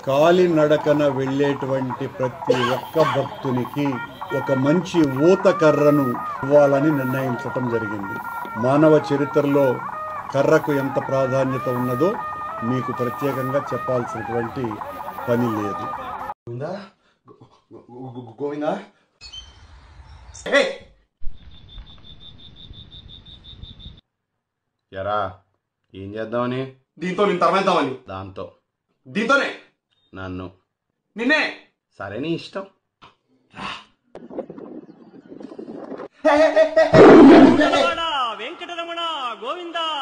కాలినడకన వెళ్ళేటువంటి ప్రతి ఒక్క భక్తునికి ఒక మంచి ఊత కర్రను ఇవ్వాలని నిర్ణయించటం జరిగింది మానవ చరిత్రలో కర్రకు ఎంత ప్రాధాన్యత ఉన్నదో మీకు ప్రత్యేకంగా చెప్పాల్సినటువంటి పని లేదు గోవిందా గో- గో- గో- గోవిందా ఎరా ఏం చేద్దామని దీంతో నేను తరమేద్దామని దాంతో దీంతోనే నన్ను నిన్నే సరే నీ ఇష్టం వెంకటరమణ గోవిందా